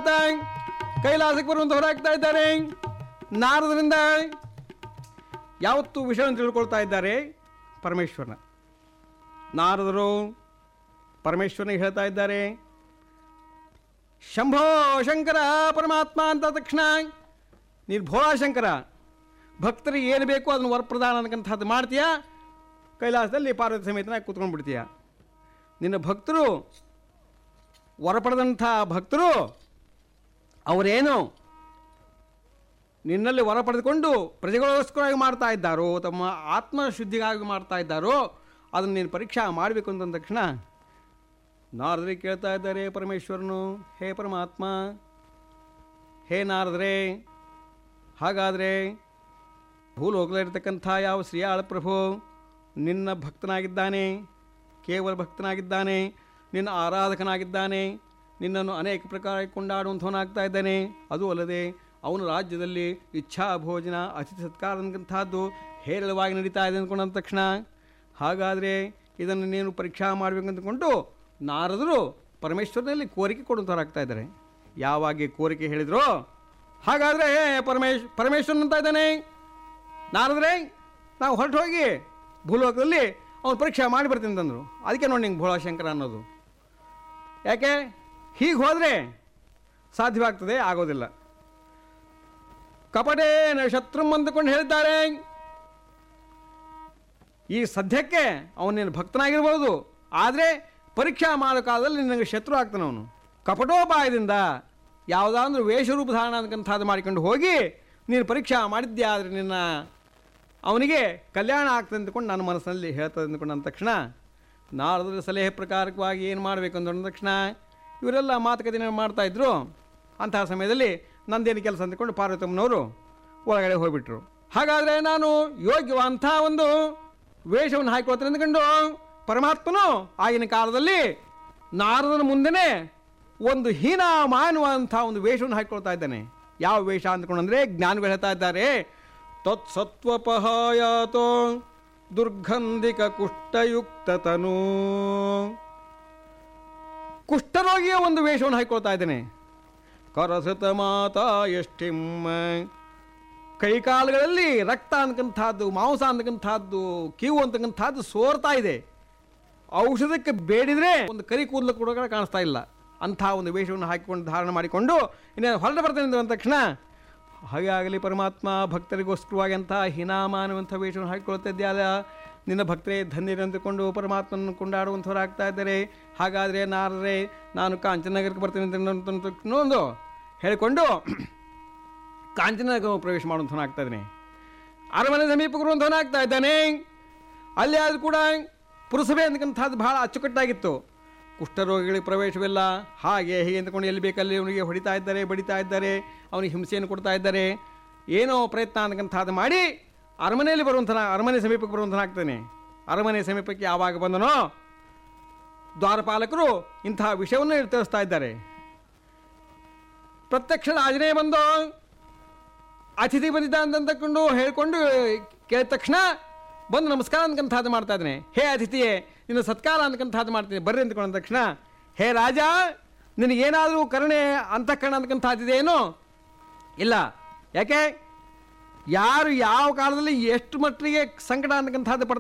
ಅಂತ ಕೈಲಾಸಕ್ಕೆ ಬರುವಂತ ಹೊರಾಗ್ತಾ ಇದ್ದಾರೆ ನಾರದರಿಂದ ಯಾವತ್ತೂ ವಿಷಯವನ್ನು ತಿಳ್ಕೊಳ್ತಾ ಇದ್ದಾರೆ ಪರಮೇಶ್ವರನ ನಾರದರು ಪರಮೇಶ್ವರನಿಗೆ ಹೇಳ್ತಾ ಇದ್ದಾರೆ ಶಂಭೋ ಶಂಕರ ಪರಮಾತ್ಮ ಅಂತ ತಕ್ಷಣ ನೀನು ಭೋಳಾಶಂಕರ ಭಕ್ತರಿಗೆ ಏನು ಬೇಕೋ ಅದನ್ನು ವರಪ್ರದಾನ ಅನ್ನಕ್ಕಂಥದ್ದು ಮಾಡ್ತೀಯಾ ಕೈಲಾಸದಲ್ಲಿ ಪಾರ್ವತಿ ಸಮೇತನಾಗಿ ಕೂತ್ಕೊಂಡು ಬಿಡ್ತೀಯ ನಿನ್ನ ಭಕ್ತರು ವರ ಪಡೆದಂಥ ಭಕ್ತರು ಅವರೇನು ನಿನ್ನಲ್ಲಿ ವರ ಪಡೆದುಕೊಂಡು ಪ್ರಜೆಗಳಿಗೋಸ್ಕರವಾಗಿ ಮಾಡ್ತಾ ಇದ್ದಾರೋ ತಮ್ಮ ಆತ್ಮಶುದ್ಧಿಗಾಗಿ ಮಾಡ್ತಾ ಇದ್ದಾರೋ ಅದನ್ನು ನೀನು ಪರೀಕ್ಷಾ ಮಾಡಬೇಕು ಅಂತಂದ ತಕ್ಷಣ ನಾರದರಿಗೆ ಕೇಳ್ತಾ ಇದ್ದಾರೆ ಪರಮೇಶ್ವರನು ಹೇ ಪರಮಾತ್ಮ ಹೇ ನಾರದ್ರೆ ಹಾಗಾದರೆ ಭೂಲೋಕದಲ್ಲಿರ್ತಕ್ಕಂಥ ಯಾವ ಶ್ರೀಯಾಳ ಪ್ರಭು ನಿನ್ನ ಭಕ್ತನಾಗಿದ್ದಾನೆ ಕೇವಲ ಭಕ್ತನಾಗಿದ್ದಾನೆ ನಿನ್ನ ಆರಾಧಕನಾಗಿದ್ದಾನೆ ನಿನ್ನನ್ನು ಅನೇಕ ಪ್ರಕಾರ ಕೊಂಡಾಡುವಂಥವನಾಗ್ತಾ ಇದ್ದಾನೆ ಅದು ಅಲ್ಲದೆ ಅವನ ರಾಜ್ಯದಲ್ಲಿ ಇಚ್ಛಾ ಭೋಜನ ಅತಿಥಿ ಸತ್ಕಾರ ಅನ್ನತಕ್ಕಂಥದ್ದು ಹೇರಳವಾಗಿ ನಡೀತಾ ಇದೆ ಅಂದ್ಕೊಂಡ ತಕ್ಷಣ ಹಾಗಾದರೆ ಇದನ್ನು ನೀನು ಪರೀಕ್ಷಾ ಮಾಡಬೇಕು ಅಂದ್ಕೊಂಡು ನಾರದರು ಪರಮೇಶ್ವರನಲ್ಲಿ ಕೋರಿಕೆ ಕೊಡುವಂಥವ್ರಾಗ್ತಾ ಇದ್ದಾರೆ ಯಾವಾಗ ಕೋರಿಕೆ ಹೇಳಿದ್ರು ಹಾಗಾದರೆ ಪರಮೇಶ್ ಪರಮೇಶ್ವರನ್ ಅಂತ ಇದ್ದಾನೆ ನಾರದ್ರೆ ನಾವು ಹೊರಟು ಹೋಗಿ ಭೂಲೋಕದಲ್ಲಿ ಅವನು ಪರೀಕ್ಷೆ ಮಾಡಿ ಬರ್ತೀನಿ ಅಂತಂದರು ಅದಕ್ಕೆ ನೋಡಿ ನಿಂಗೆ ಭೋಳಾಶಂಕರ ಅನ್ನೋದು ಯಾಕೆ ಹೀಗೆ ಹೋದರೆ ಸಾಧ್ಯವಾಗ್ತದೆ ಆಗೋದಿಲ್ಲ ಕಪಟೇನ ಶತ್ರುಂ ಅಂದುಕೊಂಡು ಹೇಳಿದ್ದಾರೆ ಈ ಸದ್ಯಕ್ಕೆ ಅವನೇನು ಭಕ್ತನಾಗಿರ್ಬೋದು ಆದರೆ ಪರೀಕ್ಷಾ ಮಾಡೋ ಕಾಲದಲ್ಲಿ ನಿನಗೆ ಶತ್ರು ಆಗ್ತಾನೆ ಅವನು ಕಪಟೋಪಾಯದಿಂದ ಯಾವುದಾದ್ರೂ ವೇಷರೂಪ ಧಾರಣ ಅಂತಕ್ಕಂಥದ್ದು ಮಾಡಿಕೊಂಡು ಹೋಗಿ ನೀನು ಪರೀಕ್ಷಾ ಮಾಡಿದ್ಯಾ ಆದರೆ ನಿನ್ನ ಅವನಿಗೆ ಕಲ್ಯಾಣ ಆಗ್ತದೆ ಅಂದ್ಕೊಂಡು ನನ್ನ ಮನಸ್ಸಿನಲ್ಲಿ ಹೇಳ್ತದೆ ಅಂದ್ಕೊಂಡು ಅಂದ ತಕ್ಷಣ ನಾರದರ ಸಲಹೆ ಪ್ರಕಾರಕವಾಗಿ ಏನು ಮಾಡಬೇಕು ಅಂದ ತಕ್ಷಣ ಇವರೆಲ್ಲ ಮಾತುಕತೆ ಮಾಡ್ತಾಯಿದ್ರು ಅಂತಹ ಸಮಯದಲ್ಲಿ ನಂದೇನು ಕೆಲಸ ಅಂದ್ಕೊಂಡು ಪಾರ್ವತಮ್ಮನವರು ಒಳಗಡೆ ಹೋಗ್ಬಿಟ್ರು ಹಾಗಾದರೆ ನಾನು ಯೋಗ್ಯವಂಥ ಒಂದು ವೇಷವನ್ನು ಹಾಕಿಕೊಳ್ತೇನೆ ಅಂದ್ಕೊಂಡು ಪರಮಾತ್ಮನು ಆಗಿನ ಕಾಲದಲ್ಲಿ ನಾರದನ ಮುಂದೆನೇ ಒಂದು ಹೀನ ಮಾನುವಂಥ ಒಂದು ವೇಷವನ್ನು ಹಾಕಿಕೊಳ್ತಾ ಇದ್ದಾನೆ ಯಾವ ವೇಷ ಅಂದ್ಕೊಂಡ್ರೆ ಜ್ಞಾನಿಗಳು ಹೇಳ್ತಾ ಇದ್ದಾರೆ ತತ್ಸತ್ವಪಹಾಯಾತೋ ದುರ್ಗಂಧಿಕ ಕುಷ್ಠಯುಕ್ತತನು ಕುಷ್ಠರೋಗಿಯ ಒಂದು ವೇಷವನ್ನು ಹಾಕಿಕೊಳ್ತಾ ಇದ್ದೇನೆ ಕರಸತ ಮಾತಾ ಎಷ್ಟಿಮ್ಮ ಕೈಕಾಲುಗಳಲ್ಲಿ ರಕ್ತ ಅಂತಕ್ಕಂಥದ್ದು ಮಾಂಸ ಅಂತಕ್ಕಂಥದ್ದು ಕೀವು ಅಂತಕ್ಕಂಥದ್ದು ಸೋರ್ತಾ ಇದೆ ಔಷಧಕ್ಕೆ ಬೇಡಿದರೆ ಒಂದು ಕರಿ ಕೂದಲು ಕೂಡ ಕಾಣಿಸ್ತಾ ಇಲ್ಲ ಅಂಥ ಒಂದು ವೇಷವನ್ನು ಹಾಕಿಕೊಂಡು ಧಾರಣ ಮಾಡಿಕೊಂಡು ಇನ್ನೇನು ಹೊರಟು ಬರ್ತೇನೆ ಅಂದ ತಕ್ಷಣ ಹಾಗೆ ಆಗಲಿ ಪರಮಾತ್ಮ ಭಕ್ತರಿಗೋಸ್ಕರವಾಗಿ ಅಂತ ಹಿನಾಮ ಅನ್ನುವಂಥ ವೇಷವನ್ನು ಹಾಕಿಕೊಳ್ತಿದ್ಯಾದ ನಿನ್ನ ಭಕ್ತರೇ ಧನ್ಯರು ಅಂದುಕೊಂಡು ಪರಮಾತ್ಮನ ಕೊಂಡಾಡುವಂಥವ್ರಾಗ್ತಾ ಇದ್ದಾರೆ ಹಾಗಾದರೆ ನಾರರೆ ನಾನು ಕಾಂಚನಗರಕ್ಕೆ ಬರ್ತೇನೆ ಅಂತ ಒಂದು ಹೇಳಿಕೊಂಡು ಕಾಂಚನಗರ ಪ್ರವೇಶ ಮಾಡುವಂಥವನಾಗ್ತಾ ಇದ್ದಾನೆ ಅರಮನೆ ಸಮೀಪಕ್ಕೆ ಬರುವಂಥವನಾಗ್ತಾ ಇದ್ದಾನೆ ಅಲ್ಲಿ ಆದರೂ ಕೂಡ ಪುರಸಭೆ ಅಂತಕ್ಕಂಥದ್ದು ಬಹಳ ಅಚ್ಚುಕಟ್ಟಾಗಿತ್ತು ಕುಷ್ಠರೋಗಿಗಳಿಗೆ ಪ್ರವೇಶವಿಲ್ಲ ಹಾಗೆ ಹೀಗೆ ಅಂದ್ಕೊಂಡು ಎಲ್ಲಿ ಬೇಕಲ್ಲಿ ಅವನಿಗೆ ಹೊಡಿತಾ ಇದ್ದಾರೆ ಬಡಿತಾ ಇದ್ದಾರೆ ಅವನಿಗೆ ಹಿಂಸೆಯನ್ನು ಕೊಡ್ತಾ ಇದ್ದಾರೆ ಏನೋ ಪ್ರಯತ್ನ ಅಂತಕ್ಕಂಥದ್ದು ಮಾಡಿ ಅರಮನೆಯಲ್ಲಿ ಬರುವಂಥನ ಅರಮನೆ ಸಮೀಪಕ್ಕೆ ಬರುವಂಥನಾಗ್ತಾನೆ ಅರಮನೆ ಸಮೀಪಕ್ಕೆ ಯಾವಾಗ ಬಂದನೋ ದ್ವಾರಪಾಲಕರು ಇಂತಹ ವಿಷಯವನ್ನು ತಿಳಿಸ್ತಾ ಇದ್ದಾರೆ ಪ್ರತ್ಯಕ್ಷ ರಾಜನೇ ಬಂದು ಅತಿಥಿ ಬಂದಿದ್ದ ಅಂತಂದುಕೊಂಡು ಹೇಳ್ಕೊಂಡು ಕೇಳಿದ ತಕ್ಷಣ ಬಂದು ನಮಸ್ಕಾರ ಅಂದ್ಕಂಥದ್ದು ಮಾಡ್ತಾ ಇದ್ದಾನೆ ಹೇ ಅತಿಥಿಯೇ ನಿನ್ನ ಸತ್ಕಾರ ಅಂದ್ಕಂಥದ್ದು ಮಾಡ್ತೀನಿ ಬರ್ರಿ ಅಂದ್ಕೊಂಡ ತಕ್ಷಣ ಹೇ ರಾಜ ನಿನಗೇನಾದರೂ ಕರುಣೆ ಅಂತಃಕರಣ ಅಂದ್ಕಂಥದ್ದಿದೇನು ಇಲ್ಲ ಯಾಕೆ ಯಾರು ಯಾವ ಕಾಲದಲ್ಲಿ ಎಷ್ಟು ಮಟ್ಟಿಗೆ ಸಂಕಟ ಅಂತಕ್ಕಂಥದ್ದು ಪಡ್ತಾ